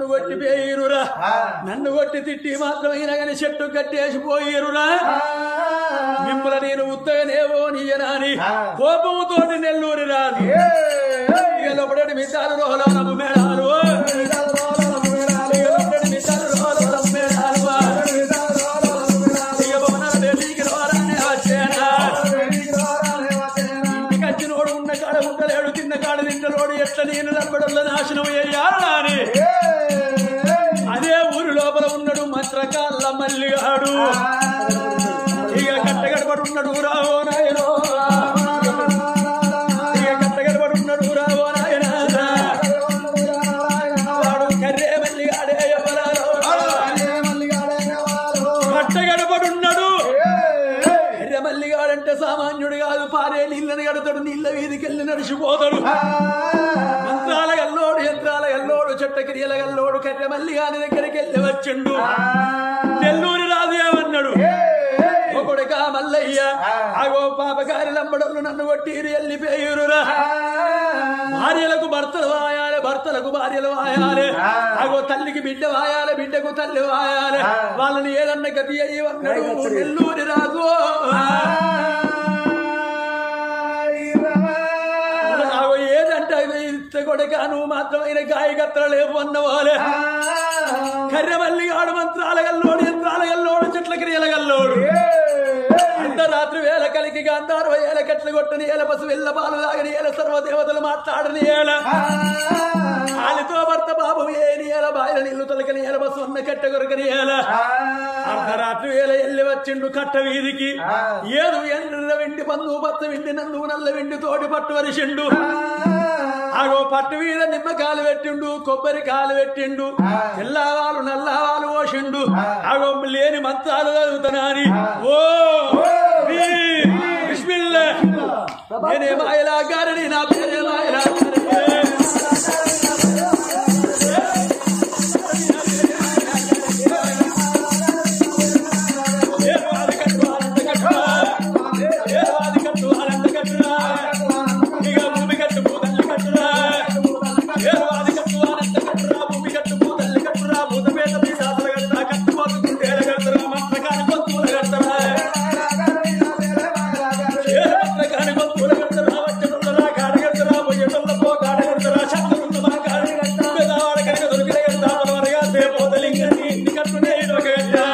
నన్ను కొట్టి పేయిరురా నన్ను కొట్టి తిట్టి మాత్రమైనా కానీ చెట్టు కట్టేసి పోయిరురా మిమ్మల్ని నేను ఉత్తగనేవో నీయనాని కోపముతో నెల్లూరి రాను ఇక లోపడి మిసాలు రోహలో నమ్ము మేడాలు ఇక లోపడి మిసాలు రోహలో నమ్ము మేడాలు ఇక భవనాల బేటీకి రోరానే వచ్చేనా ఇంటికి వచ్చినోడు ఉన్న కాడ ఉండలేడు తిన్న కాడ తింటలోడు ఎట్లా నేను నమ్మడంలో నాశనం అయ్యాలని అదే ఊరి లోపల ఉన్నాడు మంత్రకాళ్ళ మల్లిగాడు ఇక కట్టగడబడి ఉన్నాడు రావో నాయనో ఇక కట్టగడబడి ఉన్నాడు రావో నాయన వాడు కర్రే మల్లిగాడే ఎవరాలో కట్టగడబడి ఉన్నాడు కర్రె మల్లిగాడంటే సామాన్యుడు కాదు పారే నీళ్ళని కడతాడు నీళ్ళ వీధికెళ్ళి నడిచిపోతాడు మంత్రాల గల్లోడు యంత్రాల గల్లోడు చెట్ట క్రియల గల్లోడు కర్రె మల్లిగాని దగ్గరికి వెళ్ళి వచ్చిండు నెల్లూరి రాదు ఏమన్నాడు ఒకడుగా మల్లయ్య ఆగో పాపగారి లంబడలు నన్ను కొట్టిరు వెళ్ళిపోయిరురా భార్యలకు భర్తలు వాయాలి భర్తలకు భార్యలు వాయాలి అగో తల్లికి బిడ్డ వాయాలి బిడ్డకు తల్లి వాయాలి వాళ్ళని ఏదన్నా గతి అయ్యి అన్నాడు నెల్లూరి రాదు ఆగో ఏదంటే అది ఇంత కొడక నువ్వు మాత్రమైన గాయకత్ర లేవు అన్నవాలే కర్రెమల్లి ఆడు మంత్రాల గల్లోడు యంత్రాల గల్లోడు చెట్ల క్రియల గల్లోడు అర్ధరాత్రి వేల కలికి గాంధార ఏల కట్లు కొట్టని ఏల పసు వెళ్ళ పాలు తాగని ఏల సర్వదేవతలు మాట్లాడని ఏల ఆలితో భర్త బాబు ఏని ఏల బాయిల నీళ్లు తొలకని ఏల బస్సు ఉన్న కట్ట కొరకని ఏల అర్ధరాత్రి వేల ఎల్లి వచ్చిండు కట్ట వీధికి ఏదు ఎండ్ర వెండి పందు పచ్చ వెండి నందు నల్ల వెండి తోటి పట్టు వరిసిండు ఆగో పట్టు మీద నిమ్మకాయలు పెట్టిండు కొబ్బరి కాలు పెట్టిండు తెల్లవాలు నల్లవాలు పోసిండు ఆగో లేని మంత్రాలు చదువుతానని ఓ బీ, బిస్మిల్లా. నేనే మాయలా గారని నా పేరే మాయలా గారని. ఏర్వాది కట్టు అనంత కట్టురా. ఏర్వాది కట్టు అనంత కట్టురా. ఇక భూమి కట్టు భూతల్లి కట్టురా. ఏర్వాది కట్టు అనంత కట్టురా. భూమి కట్టు భూతల్లి కట్టురా. భూత పేద పిశాచుల కట్టురా. కట్టు పోతుకుంటేల కట్టురా. మంత్రకాని పొత్తుల కట్టురా. ఏ మంత్రకాని పొత్తుల కట్టురా. వచ్చేటోళ్ళరా కాడ కట్టురా. పోయేటోళ్ళ పో కాడ కట్టురా. శత్రువుల మా కాడ కట్టురా. పెదవాడ కనుక దొరికిన కట్టురా. వరగా దేవోదలింగని ఇంటి కట్టునే ఇదొక కట్టురా.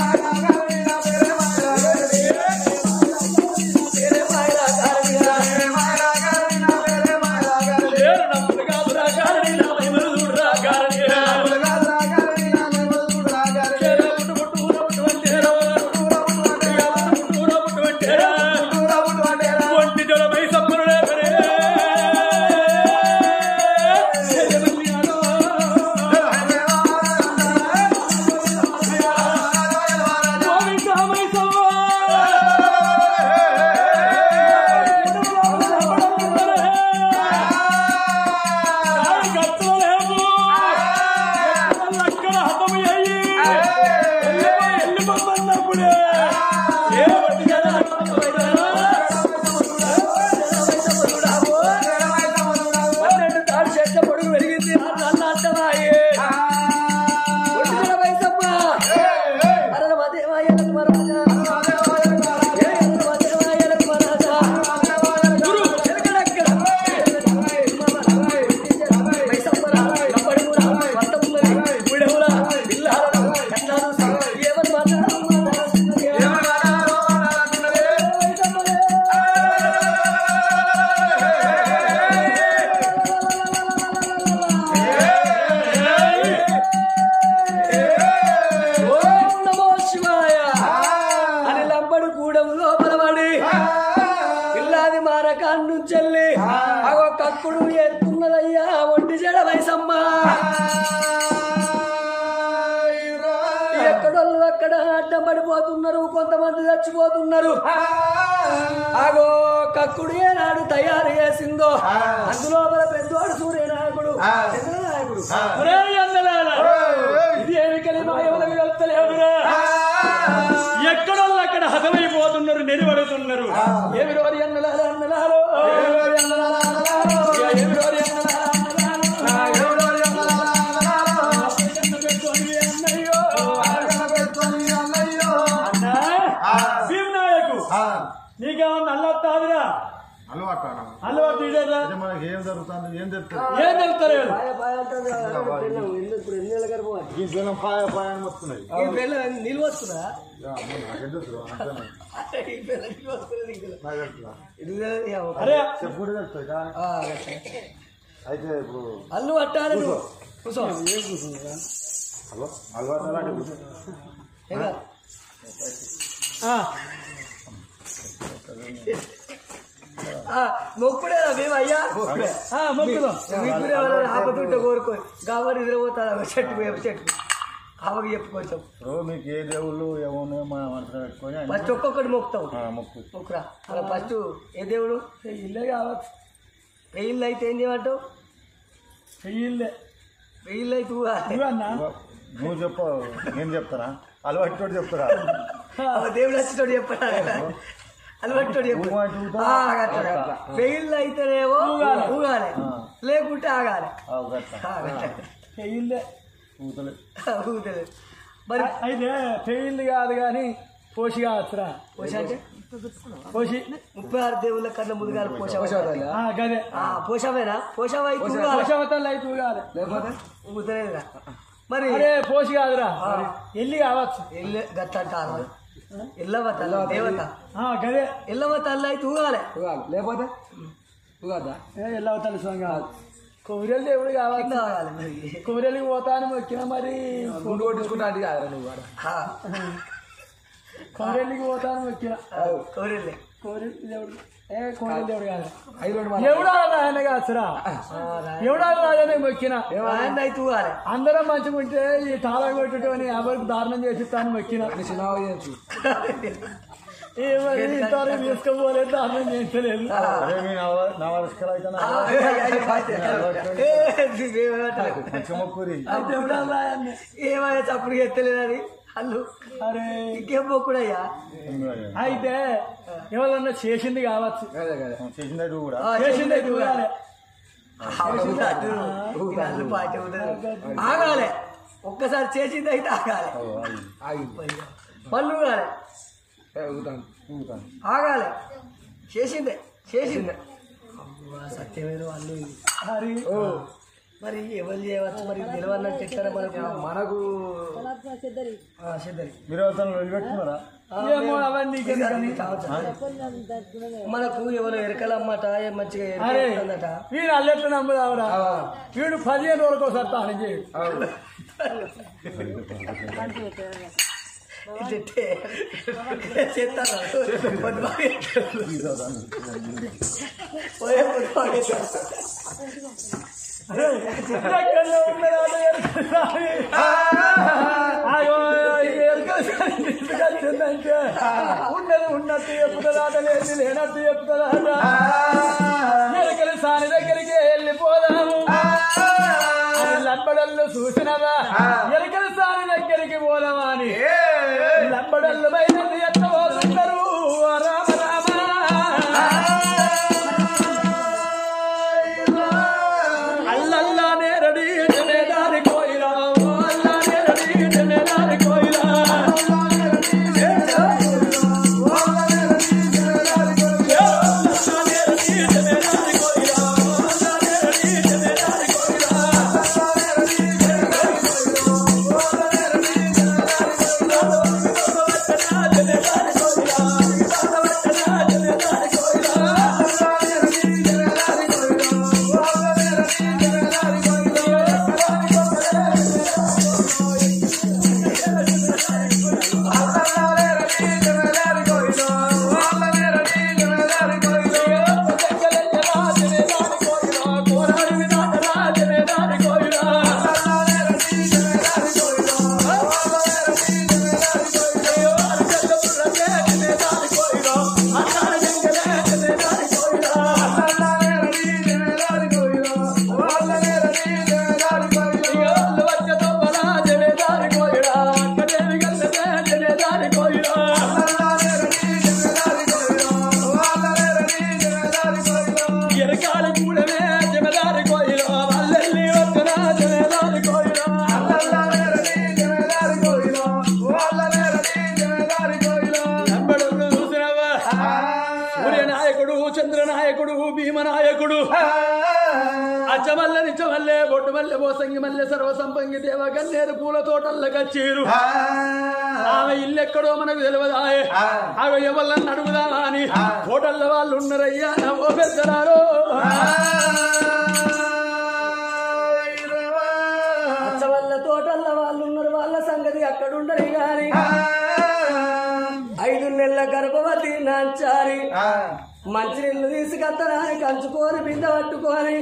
లేరు నమ్ముడు కాదురా కారణి నా మహిమలు చూడురా కారణి. చేరా పుట్టు పుట్టు ఊర పుట్టు వంటేరా. ఇక పుట్టు పుట్టు ఊర పుట్టు వంటేరా. ఒంటి జడమై సప్పరు లేపరే. చెయ్యమల్లి ఆడో. గోవిందమై సవ్వా. కారు కట్టలేము. అక్కడ హతము అయ్యి. వెళ్ళిపో, వెళ్ళిపోమన్నప్పుడే. ఏ వట్టి జన పన్నెండు తాడు చెట్ల పొడుగు పెరిగింది అన్న అర్థమాయే ఒట్టి జన వయసమ్మ. అరల మదేవాయలకు మరాజా. ఏ అరల మదేవాయలకు మరాజా. గురు, ఎరగడెక్కడ? మైసమ్మరా, లంబడిమురా, వంటమున్నది, గుడెమురా, బిల్లారడం, కన్నాలు, ఏమని మాట్లాడాలి? ఓం నమో శివాయ అని లంబడు గూడెం లోపల పడి పిల్లాది మారకాన్ నుంచెల్లి అగో కక్కుడు ఎత్తున్నదయ్యా ఒంటి జడ వయసమ్మ ఎక్కడోళ్ళు అక్కడ అడ్డం పడిపోతున్నారు కొంతమంది చచ్చిపోతున్నారు అగో కక్కుడు ఏనాడు తయారు చేసిందో అందులోపల పెద్దోడు సూర్యనాయకుడు చంద్రనాయకుడు ఒరేయ్ అందలారా, ఇది ఏమి కలిమా ఎవరికి తెలుస్తలేదురా ఎక్కడోళ్ళు అక్కడ హతమైపోతున్నారు నెరివడుతున్నారు ఏమి రోరి అన్నలారా అన్నలారో ఏమి రోరి అన్నలారా అన్నలారో నల్లొత్తాదిరా అలవాటానా అలవాటు ఇదేరా అంటే మనకి ఏం జరుగుతుంది ఏం తెలుస్తుంది ఏం తెలుస్తలేదు ఈ జనం పాయ పాయ అని వస్తున్నాయి నిల్వ వస్తుందా నాకేం తెలుసు అంతేనా? నాకు తెలుసురా. అరే చెప్పు కూడా తెలుస్తుంది కా? అయితే ఇప్పుడు అల్లు పట్టాలి నువ్వు కూర్చో హలో అలవాటు అలాంటి కూర్చో. ఏగా? ఆ, ఆ, మొక్కుడేనా మేము అయ్యా ఆ, మొక్కుదాం మీకు ఎవరైనా ఆపతుంటే కోరుకో కాబట్టి నిద్రపోతాను చెట్టు వేప చెట్టు ఆమెకు చెప్పు కొంచెం ఇప్పుడు మీకు ఏ దేవుళ్ళు ఏమో మనం మనసులో పెట్టుకొని అన్ని- ఫస్ట్ ఒక్కొక్కటి మొక్కుతాం ఆ, మొక్కు మొక్కురా అలా ఫస్ట్ ఏ దేవుడు ఇల్లే కావచ్చు వెయ్యిళ్ళు అయితే ఏం చేయమంటావు ఇల్లే వెయ్యిళ్ళు అయితే ఊగా. ఇవన్నా నువ్వు చెప్పు నేను చెప్తానా అలవాటు చెప్తారా ఆ దేవుడు వచ్చినోడు చెప్పరా అలవాటు చెప్పు ఊగు అంటే ఊగుతా? ఆ, గట్ల, గట్ల. వెయ్యిళ్ళు అయితేనేమో ఊగాలి. ఊగాలి లేకుంటే ఆగాలి ఆ, గట్ల. ఆ, గట్ల. ఇల్లే ఊతలే ఊగుతలేదు మరి అయితే పెయిల్లు కాదు కానీ పోషి కావచ్చురా పోష అంటే పోషి ముప్పై ఆరు దేవుళ్ళ కన్నా ముందుగా పోష ఆ, గదే ఆ, పోషమేనా పోషమ అయితే ఊగాలి. పోషవతలు అయితే ఊగాలి లేకపోతే ఊగుతలేదురా మరి అరే పోషి కాదురా ఎల్లి కావచ్చు ఎల్ల గట్ల అంటారు ఎల్లవ తల్ల దేవత ఆ, గదే ఎల్లవ తల్ల అయితే ఊగాలి లేకపోతే ఉగాదా ఏ ఎల్లవతల స్వామి కాదు కొబ్బరి దేవుడు కింద కావచ్చు ఆగాలి మరి కొబ్బరికి పోతాను మొక్కిన మరి గుండు కొట్టించుకుంటా అంటే కాదురా నువ్వు ఆడ ఆ, కొబ్బరికి పోతాను మొక్కిన ఆ, కోరిల్లే కోరి దేవుడు ఏ కోరి దేవుడు కాదు ఐదు రెండు మన ఎవడా ఆయన కాదురా ఎవడా రాజనే మొక్కిన ఆయన అయితే ఊగాలి అందరం మంచిగా ఉంటే ఈ తాళం కొట్టుకొని ఎవరికి దారుణం చేసి తాను మొక్కిన చిన్నగా చేయొచ్చు ఏమని ఇంతవరకు తీసుకోపోలేదు దారుణం చేయించలేదు అరే మీ నవ- నవరసకలు అయితే నా- మంచి మొక్కురి అయితే ఎవడా రాయన్ని ఏమైనా చప్పుడు ఎత్తలేదని అల్లు అరే ఇంకేం మొక్కుడయ్యా అయితే ఎవరన్నా చేసింది కావచ్చు అదే కదా చేసినట్టు కూడా ఆ, చేసింది అయితే ఊగాలి. అల్లు పాట ఉండదు. ఆగాలి ఒక్కసారి చేసింది అయితే ఆగాలి ఓ, అది. ఆగి మళ్ళీ ఊగాలి ఊగుతాను ఊగుతాను. ఆగాలి చేసిందే చేసిందే అబ్బా, సత్యమైన వాళ్ళు ఇది. హరి మరి ఎవరు చేయవచ్చు మరి నిలవన్నట్టు ఎట్లా మనకు మనకు ఆ, సిద్ధరి మీరు ఎవరితో వదిలిపెట్టుకున్నారా ఏమో అవన్నీ నీకెందుకని? మనకు ఎవరు ఎరకలమ్మట ఏ మంచిగా అరే ఎరకలన్నట వీడు అల్లెట్లు నమ్ముదావురా వీడు పదిహేను రోజులకు ఒకసారి తాను చేయడు ఇట్టే చేస్తాను పొద్దుబాగా పోయే పొద్దుబాగా ఎక్కడో ఉన్నది అదే ఎరుకల సామి. ఆగో, ఈ ఎరుకల సామి ఎందుకు వచ్చిందంటే, ఉన్నది ఉన్నట్టు చెప్తుందాట లేదు లేనట్టు చెప్తుందాట ఎరుకల సాని దగ్గరికి వెళ్ళిపోదాము అని లంబడళ్ళు చూసినవా ఎరుకల సాని దగ్గరికి పోదామా అని లంబడళ్ళు బయలు ఎట్ట పోతున్నారు రామ రామ అల్లల్లా నేరడి జమేదారి కోయిలా ఓ అల్లా నేరడి జమేదారి కోయిలా అల్లా నేరడి నాయకుడు చంద్రనాయకుడు భీమనాయకుడు అచ్చమల్లె నిచ్చమల్లె బొట్టు మల్లె పోసంగి మల్లె సర్వసంపంగి దేవ గన్నేరు పూల తోటల్ల కచ్చీరు ఆమె ఇల్లెక్కడో మనకు తెలియదాయే ఆమె ఎవరిని అడుగుదామా అని హోటల్ల వాళ్ళు ఉన్నారయ్యా ఓ పెద్దరారో అచ్చవల్ల తోటల్ల వాళ్ళు ఉన్నారు వాళ్ళ సంగతి అక్కడ ఉండరు గాని ఐదు నెలల గర్భవతి నాంచారి మంచినీళ్ళు తీసుకొత్తరాని కంచుకొని బిందె పట్టుకొని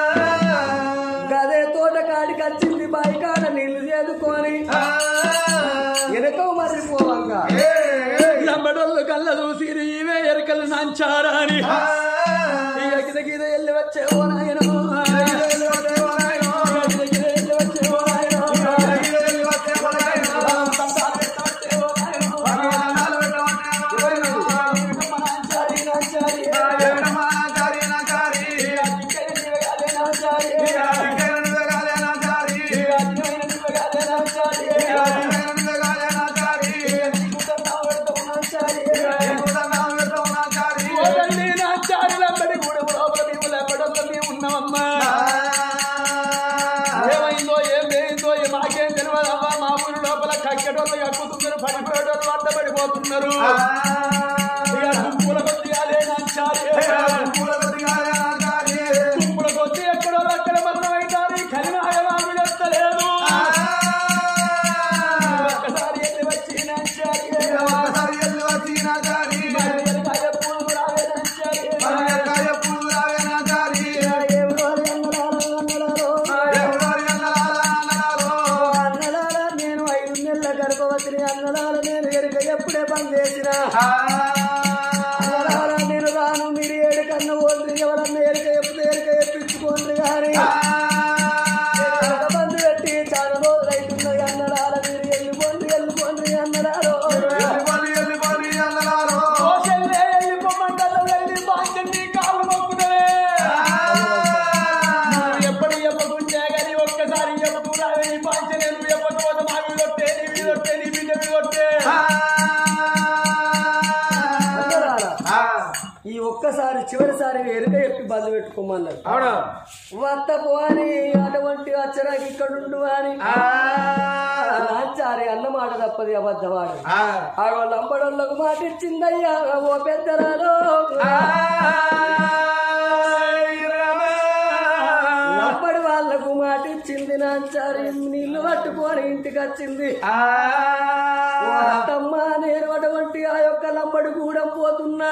గదే తోట కాడికి వచ్చింది బాయి కాడ నీళ్లు చేదుకొని వెనక మరి పోవంగా లంబడోళ్ళు కళ్ళ చూసి ఇవే ఎరకలు నాంచారా అని ఇక గిద గిద ఎల్లి వచ్చే ఓ నాయనో. గిద గిద ఎల్లి వచ్చే ఓ నాయనో. సంతానం పెట్టవచ్చే ఓ నాయనో. నాంచారి, నాంచారి. ఇంకెన్ని దివగాలే నాంచారి. ఇంకెన్ని దివగాలే నాంచారి. నీకుదండం పెడతావు నాంచారి. ఓ తల్లి నాంచారి లంబడి గూడెం లోపల మేము లంబడొల్ల మేము ఉన్నామమ్మా. ఏమైందో ఏం లేదో ఏ మాకేం తెలియదమ్మా మా ఊరి లోపల కక్కెటోళ్ళు ఎక్కుతున్నారు పడిపోయేటోళ్ళు అడ్డపడిపోతున్నారు ఇక గుంపుల కొద్ది అదే నాంచారి గుంపుల కొద్ది ఎక్కడో అక్కడ మరణమైతారు కలిమాయ వాళ్ళు ఎత్తలేదు ఒక్కసారి ఎల్లి వచ్చి నాంచారి మరి ఎనకాయ పూలు రావే నాంచారి ఎవరో అన్నలారో అన్నలారో అన్నలారా నేను ఐదు నెలల గర్భవతిని అన్నలార నేను ఎరుక ఎప్పుడే బంద్ చేసిన అన్నలారా నేను రాను మీరు ఏడు కన్న ఓన్రి ఎవరన్నా ఎరుక ఎప్పుడు ఎరుక ఎప్పించుకోండి కానీ ఎరుక బంద్ పెట్టి చాలా రోజులు అవుతున్నాయి అన్నలార మీరు వెళ్ళిపోండి వెళ్ళిపోండి అన్నలారో కోసెల్లే వెళ్ళిపోమంటలో వెళ్ళి బాంచండి కాళ్ళు మొక్కుదలే నువ్వు ఎప్పుడు చెప్పకుంటే గాని ఒక్కసారి చెప్పుతూ రావే నీ బాంచనే నువ్వు చెప్పకపోతే మా వీడొట్టే నీ వీడొట్టే నీ బిడ్డ వీడొట్టే అన్నలారా ఈ ఒక్కసారి చివరిసారి ఎరుక ఎప్పి బంద్ పెట్టుకోమన్నారు అవునా వత్త పోని అటువంటి అచ్చరాకి ఇక్కడ ఉండు అని నాచారి అన్న మాట తప్పది అబద్ధమాడు ఆగో లంబడోళ్ళకు మాట ఇచ్చిందయ్యా ఓ పెద్దరాలో లంబడి వాళ్ళకు మాట ఇచ్చింది నాచారి నీళ్లు పట్టుకొని ఇంటికి వచ్చింది ఓ అత్తమ్మ నేను అటువంటి ఆ యొక్క లంబడి కూడా పోతున్నా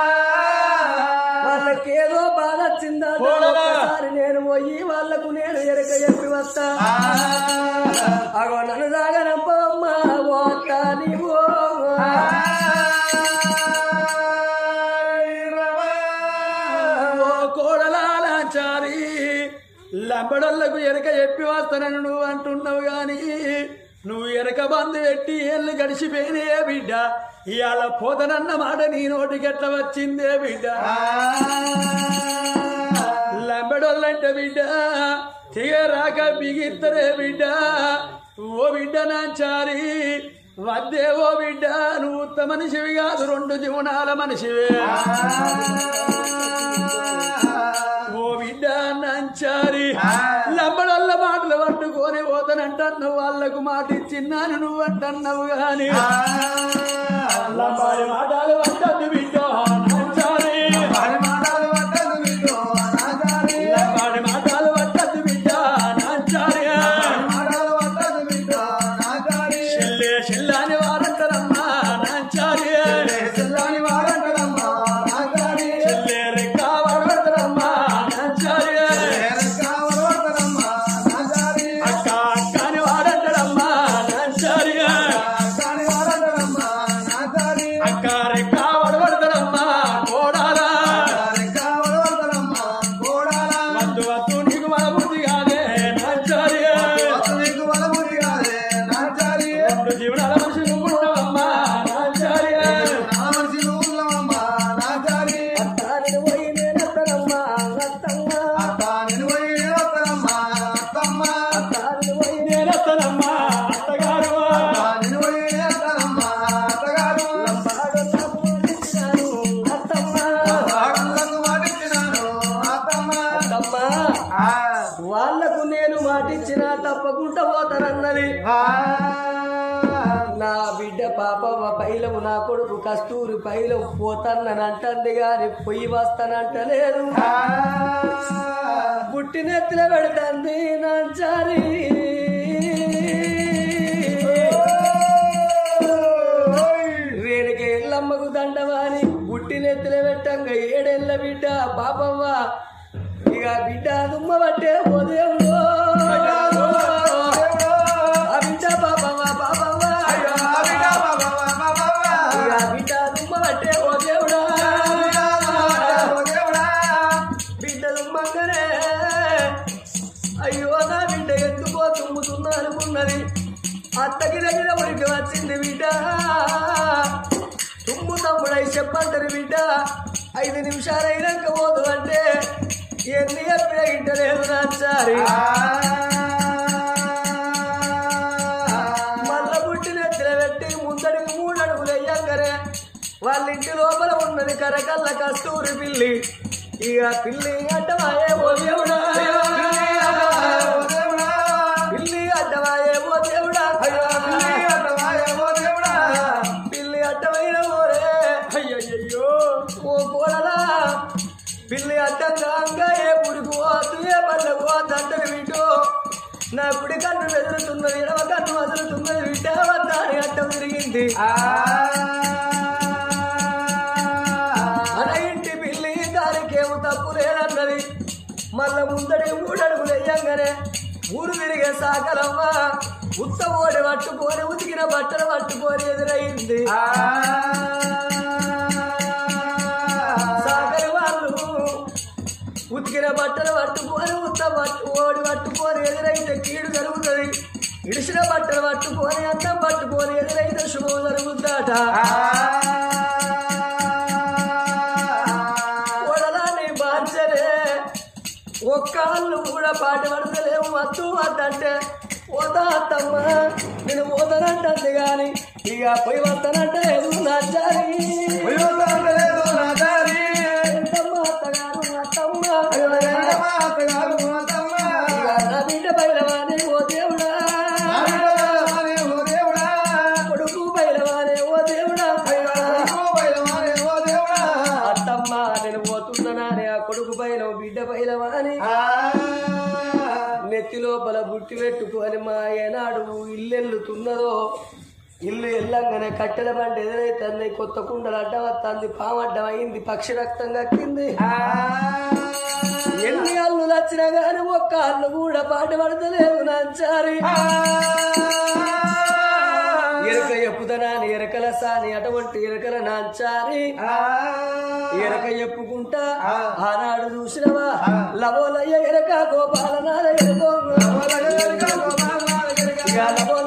వాళ్ళకేదో బాధ వచ్చిందా ఒక్కసారి నేను పోయి వాళ్ళకు నేను ఎరక చెప్పి వస్తా అగో నన్ను సాగనప్పమ్మ ఓ అత్త నీవు ఓ కోడలాచారి లంబడోళ్లకు ఎరక చెప్పి వస్తానని నువ్వు అంటున్నావు గాని నువ్వు ఎరక బంధు పెట్టి ఏళ్ళు గడిచిపోయినే బిడ్డ ఇవాళ పోతనన్న మాట నీ నోటికెట్ల వచ్చిందే బిడ్డ లంబడోళ్ళంటే బిడ్డ తీగరాక బిగిద్దరే బిడ్డ ఓ బిడ్డ నాచారి వద్దే ఓ బిడ్డ నువ్వు ఉత్త మనిషివి కాదు రెండు జీవనాల మనిషివే ఓ బిడ్డ నంచారి లంబడల్ల మాటలు పట్టుకొని పోతానంటన్ను వాళ్ళకు మాట ఇచ్చిన్నాను నువ్వు అంటన్నావు గాని లంబాడి మాటలు పట్టద్దు బిడ్డ నంచారి లంబాడి మాటలు పట్టద్దు బిడ్డ నంచారి చెల్లె చెల్లాని వారంటారమ్మా నంచారి చెల్లె రెక్క వాడతారమ్మా నంచారి అక్క అక్కని వాడంటాడమ్మా నంచారి అక్క రెక్క వాడబడతాడమ్మా తప్పకుండా పోతానన్నది నా బిడ్డ పాపమ్మ పైలము నా కొడుకు కస్తూరి పైలం పోతానని గాని పొయ్యి వస్తానంటలేదు పుట్టినెత్తిన పెడుతుంది నా చారి రేణుకి ఎల్లమ్మకు దండవాని పుట్టినెత్తిన పెట్టంగ ఏడెళ్ళ బిడ్డ పాపమ్మ ఇక బిడ్డ దుమ్మ పట్టే ఓ దేవుడు ఆ బిడ్డ పాపమ్మ పాపమ్మ ఇక బిడ్డ దుమ్మ పట్టే ఓ దేవుడా బిడ్డలు మంగనే అయ్యో నా బిడ్డ ఎందుకో తుమ్ముతున్నా అనుకున్నది అత్తకి దగ్గర ఉరికి వచ్చింది బిడ్డ తుమ్ము తమ్ముడై చెప్పంటారు బిడ్డ ఐదు నిమిషాలు అయినాక పోదు అంటే ఎన్ని చెప్పిన ఇంటలేదు నాచారి మల్ల పుట్టిన పెట్టి ముందడికి మూడు అడుగులు వేయంగరే వాళ్ళ ఇంటి లోపల ఉన్నది కరకల్ల కస్తూరి పిల్లి ఇక పిల్లి అడ్డమాయే ఓ దేవుడా పిల్లి అడ్డమాయే ఓ దేవుడా పిల్లి అడ్డమైన ఓరే అయ్యయ్యో ఓ కోడలా పిల్లి అడ్డంగా అంగా ఏ పురుగు పోతు ఏ పల్లె పోతంటది వీటు నా కుడి కన్ను వెదురుతున్నది ఎడమ కన్ను వదులుతున్నది విడ్డ వద్దాని అడ్డం తిరిగింది అన ఇంటి పిల్లి దానికేమో తప్పు లేదన్నది మళ్ళా ముందడి మూడడుగులు వేయంగానే ఊరు తిరిగే సాకలమ్మ ఉత్త ఓడి పట్టుకొని ఉతికిన బట్టలు పట్టుకొని ఎదురైంది సాగరి వాళ్ళు ఉతికిన బట్టలు పట్టుకొని ఉత్త పట్టు ఓడి పట్టుకొని ఎదురైతే కీడు జరుగుతుంది ఇడిసిన బట్టలు పట్టుకొని అన్నం పట్టుకొని ఎదురైతే శుభం జరుగుతాట కొడలాన్ని మార్చలే ఒక్కళ్ళు కూడా పాట పడతలేవు మత్తు వద్దంటే పోతా అత్తమ్మ నేను పోతానంటుంది కానీ ఇక పోయి వస్తానంటే నచ్చాలి ఎంతమ్మ అత్తగారు అత్తమ్మ ఇక నా బిడ్డ బయలవానే ఓ దేవుడా కొడుకు బయలవానే ఓ దేవుడా అత్తమ్మ నేను పోతున్నానే ఆ కొడుకు పైన బిడ్డ పైలవాని నెత్తి లోపల బుట్టి పెట్టుకొని మా ఏనాడు ఇల్లెల్లుతున్నదో ఇల్లు ఎల్లంగానే కట్టెల బండి ఎదురైతుంది కొత్త కుండలు అడ్డం వస్తుంది పాము అడ్డం అయింది పక్షి రక్తం కక్కింది ఎన్ని అల్లు వచ్చినా గాని ఒక్క అల్లు కూడా పాట పడతలేదు నాచారి ఎరక ఎప్పుదనాని ఎరకల సాని అటువంటి ఎరకల నాంచారి ఎరక ఎప్పుకుంటా ఆనాడు చూసినవా లవోలయ్య ఎరక గోపాలనాథ ఎరకో ఇక లవోల